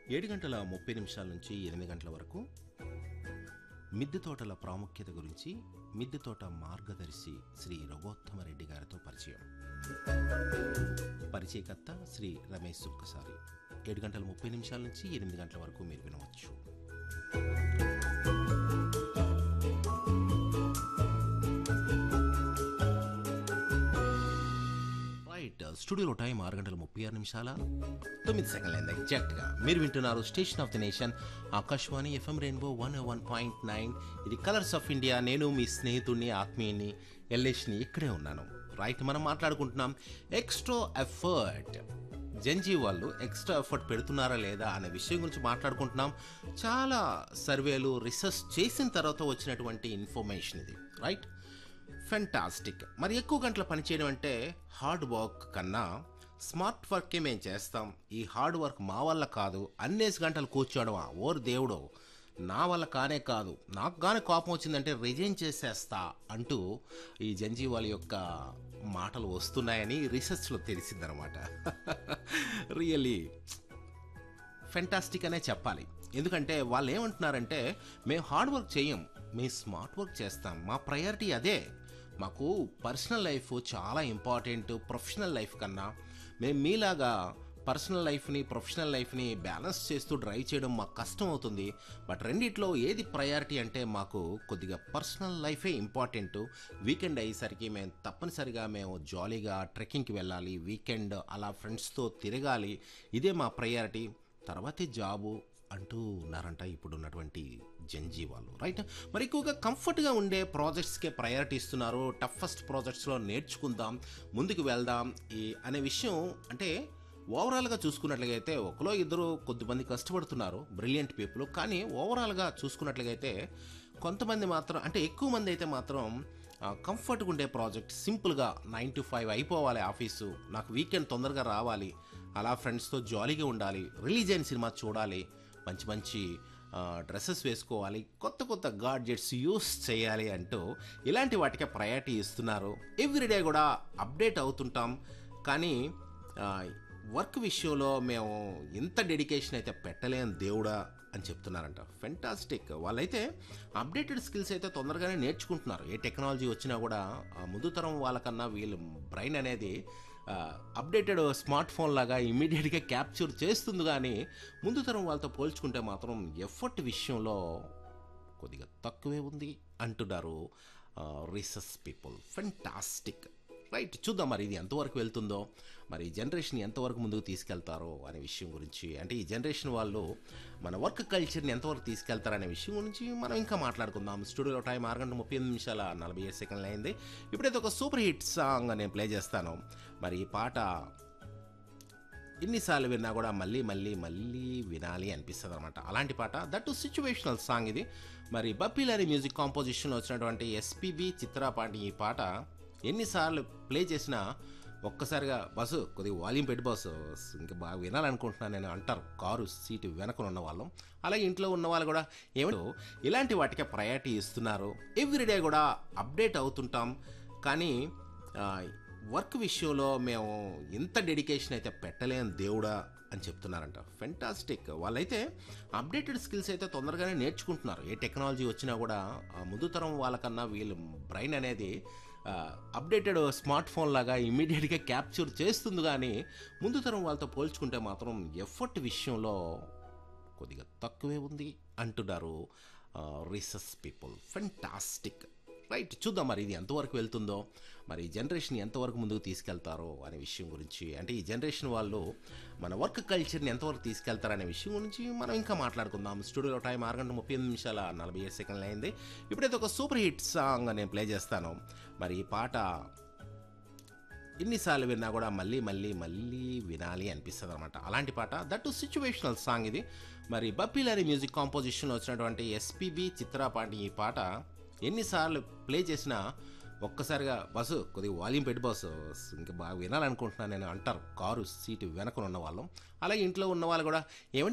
ఏడు గంటల ముప్పై నిమిషాల నుంచి ఎనిమిది గంటల వరకు మిద్దె తోటల ప్రాముఖ్యత గురించి మిద్దె తోట మార్గదర్శి శ్రీ రఘోత్తమరెడ్డి గారితో పరిచయం పరిచయకర్త శ్రీ రమేష్ సుక్కసారి ఏడు గంటల ముప్పై నిమిషాల నుంచి ఎనిమిది గంటల వరకు మీరు వినవచ్చు రైట్ స్టూడియోలో టైం ఆరు గంటల ముప్పై ఆరు నిమిషాల తొమ్మిది సెకండ్లు అయింది ఎగ్జాక్ట్గా మీరు వింటున్నారు station of the nation Akashvani FM rainbow one one point nine ఇది కలర్స్ ఆఫ్ ఇండియా నేను మీ స్నేహితుడిని ఆత్మీయుని ఎల్లేష్ని ఇక్కడే ఉన్నాను రైట్ మనం మాట్లాడుకుంటున్నాం ఎక్స్ట్రా ఎఫర్ట్ జంజీ వాళ్ళు ఎక్స్ట్రా ఎఫర్ట్ పెడుతున్నారా లేదా అనే విషయం గురించి మాట్లాడుకుంటున్నాం చాలా సర్వేలు రీసెర్చ్ చేసిన తర్వాత వచ్చినటువంటి ఇన్ఫర్మేషన్ ఇది రైట్ ఫెంటాస్టిక్ మరి ఎక్కువ గంటల పనిచేయడం అంటే హార్డ్ వర్క్ కన్నా స్మార్ట్ వర్కే మేము చేస్తాం ఈ హార్డ్ వర్క్ మా వల్ల కాదు అన్నేసి గంటలు కూర్చోవడమా ఓరు దేవుడో నా వల్ల కానే కాదు నాకు కానీ కోపం వచ్చిందంటే రిజైన్ చేసేస్తా అంటూ ఈ జంజీవాల యొక్క మాటలు వస్తున్నాయని రీసెర్చ్లో తెలిసిందనమాట రియలీ ఫెంటాస్టిక్ అనే చెప్పాలి ఎందుకంటే వాళ్ళు ఏమంటున్నారంటే మేము హార్డ్ వర్క్ చేయం మేము స్మార్ట్ వర్క్ చేస్తాం మా ప్రయారిటీ అదే మాకు పర్సనల్ లైఫ్ చాలా ఇంపార్టెంట్ ప్రొఫెషనల్ లైఫ్ కన్నా మేము మీలాగా పర్సనల్ లైఫ్ని ప్రొఫెషనల్ లైఫ్ని బ్యాలెన్స్ చేస్తూ డ్రైవ్ చేయడం మాకు కష్టం అవుతుంది బట్ రెండిట్లో ఏది ప్రయారిటీ అంటే మాకు కొద్దిగా పర్సనల్ లైఫే ఇంపార్టెంట్ వీకెండ్ అయ్యేసరికి మేము తప్పనిసరిగా మేము జాలీగా ట్రెక్కింగ్కి వెళ్ళాలి వీకెండ్ అలా ఫ్రెండ్స్తో తిరగాలి ఇదే మా ప్రయారిటీ తర్వాతే జాబు అంటూ ఉన్నారంట ఇప్పుడు ఉన్నటువంటి జంజీ వాళ్ళు రైట్ మరి ఎక్కువగా కంఫర్ట్గా ఉండే ప్రాజెక్ట్స్కే ప్రయారిటీ ఇస్తున్నారు టఫెస్ట్ ప్రాజెక్ట్స్లో నేర్చుకుందాం ముందుకు వెళ్దాం ఈ అనే విషయం అంటే ఓవరాల్గా చూసుకున్నట్లయితే ఒకలో ఇద్దరు కొద్దిమంది కష్టపడుతున్నారు బ్రిలియంట్ పీపుల్ కానీ ఓవరాల్గా చూసుకున్నట్లయితే కొంతమంది మాత్రం అంటే ఎక్కువ మంది అయితే మాత్రం ఆ, కంఫర్ట్గా ఉండే ప్రాజెక్ట్ సింపుల్గా నైన్ టు ఫైవ్ అయిపోవాలి ఆఫీసు నాకు వీకెండ్ తొందరగా రావాలి అలా ఫ్రెండ్స్తో జాలీగా ఉండాలి రిలీజ్ అయిన సినిమా చూడాలి మంచి మంచి డ్రెస్సెస్ వేసుకోవాలి కొత్త కొత్త గాడ్జెట్స్ యూస్ చేయాలి అంటూ ఇలాంటి వాటికే ప్రయారిటీ ఇస్తున్నారు ఎవ్రీడే కూడా అప్డేట్ అవుతుంటాం కానీ ఆ, వర్క్ విషయంలో మేము ఎంత డెడికేషన్ అయితే పెట్టలేం దేవుడా అని చెప్తున్నారంట ఫెంటాస్టిక్ వాళ్ళైతే అప్డేటెడ్ స్కిల్స్ అయితే తొందరగానే నేర్చుకుంటున్నారు ఏ టెక్నాలజీ వచ్చినా కూడా ఆ ముందు తరం వాళ్ళకన్నా వీళ్ళు బ్రెయిన్ అనేది అప్డేటెడ్ స్మార్ట్ ఫోన్ లాగా ఇమీడియట్గా క్యాప్చర్ చేస్తుంది కానీ ముందు తరం వాళ్ళతో పోల్చుకుంటే మాత్రం ఎఫర్ట్ విషయంలో కొద్దిగా తక్కువే ఉంది అంటున్నారు రీసెస్ పీపుల్ ఫెంటాస్టిక్ రైట్ చూద్దాం మరి ఇది ఎంతవరకు వెళ్తుందో మరి ఈ జనరేషన్ ఎంతవరకు ముందుకు తీసుకెళ్తారో అనే విషయం గురించి అంటే ఈ జనరేషన్ వాళ్ళు మన వర్క్ కల్చర్ని ఎంతవరకు తీసుకెళ్తారో అనే విషయం గురించి మనం ఇంకా మాట్లాడుకుందాం స్టూడియోలో టైం ఆరు గంటల ముప్పై ఎనిమిది నిమిషాల నలభై ఏడు సెకండ్లు అయింది ఇప్పుడైతే ఒక సూపర్ హిట్ సాంగ్ నేను ప్లే చేస్తాను మరి ఈ పాట ఎన్నిసార్లు విన్నా కూడా మళ్ళీ మళ్ళీ మళ్ళీ వినాలి అనిపిస్తుంది అనమాట అలాంటి పాట దట్ సిచ్యువేషనల్ సాంగ్ ఇది మరి బప్పీలారి మ్యూజిక్ కాంపోజిషన్లో వచ్చినటువంటి ఎస్పీబి చిత్ర పాటి ఈ పాట ఎన్నిసార్లు ప్లే చేసినా ఒక్కసారిగా బస్సు కొద్దిగా వాల్యూమ్ పెట్టి బస్సు ఇంకా బాగా వినాలనుకుంటున్నాను నేను అంటారు కారు సీటు వెనకన ఉన్న వాళ్ళం అలాగే ఇంట్లో ఉన్న వాళ్ళు కూడా ఏమిటో ఇలాంటి వాటికే ప్రయారిటీ ఇస్తున్నారు ఎవ్రీడే కూడా అప్డేట్ అవుతుంటాం కానీ ఆ, వర్క్ విషయంలో మేము ఎంత డెడికేషన్ అయితే పెట్టలేం దేవుడా అని చెప్తున్నారంట ఫెంటాస్టిక్ వాళ్ళైతే అప్డేటెడ్ స్కిల్స్ అయితే తొందరగానే నేర్చుకుంటున్నారు ఏ టెక్నాలజీ వచ్చినా కూడా ఆ ముందు తరం వాళ్ళకన్నా వీళ్ళు బ్రెయిన్ అనేది అప్డేటెడ్ స్మార్ట్ ఫోన్ లాగా ఇమీడియట్గా క్యాప్చర్ చేస్తుంది కానీ ముందు తరం వాళ్ళతో పోల్చుకుంటే మాత్రం ఎఫర్ట్ విషయంలో కొద్దిగా తక్కువే ఉంది అంటున్నారు రీసెస్ పీపుల్ ఫెంటాస్టిక్ రైట్ చూద్దాం మరి ఇది ఎంతవరకు వెళ్తుందో మరి ఈ జనరేషన్ ఎంతవరకు ముందుకు తీసుకెళ్తారో అనే విషయం గురించి అంటే ఈ జనరేషన్ వాళ్ళు మన వర్క్ కల్చర్ని ఎంతవరకు తీసుకెళ్తారో అనే విషయం గురించి మనం ఇంకా మాట్లాడుకుందాం స్టూడియోలో టైం ఆరు గంటల ముప్పై ఎనిమిది నిమిషాల నలభై ఏడు సెకండ్లు అయింది ఇప్పుడైతే ఒక సూపర్ హిట్ సాంగ్ నేను ప్లే చేస్తాను మరి ఈ పాట ఎన్నిసార్లు విన్నా కూడా మళ్ళీ మళ్ళీ మళ్ళీ వినాలి అనిపిస్తుంది అనమాట అలాంటి పాట దట్ సిచ్యువేషనల్ సాంగ్ ఇది మరి బప్పీలారి మ్యూజిక్ కాంపోజిషన్లో వచ్చినటువంటి ఎస్పీబి చిత్ర పాటి ఈ పాట ఎన్నిసార్లు ప్లే చేసినా ఒక్కసారిగా బస్సు కొద్దిగా వాల్యూమ్ పెట్టి బస్సు ఇంకా బాగా వినాలనుకుంటున్నాను నేను అంటారు కారు సీటు వెనకన ఉన్న వాళ్ళం అలాగే ఇంట్లో ఉన్న వాళ్ళు కూడా ఏమంటే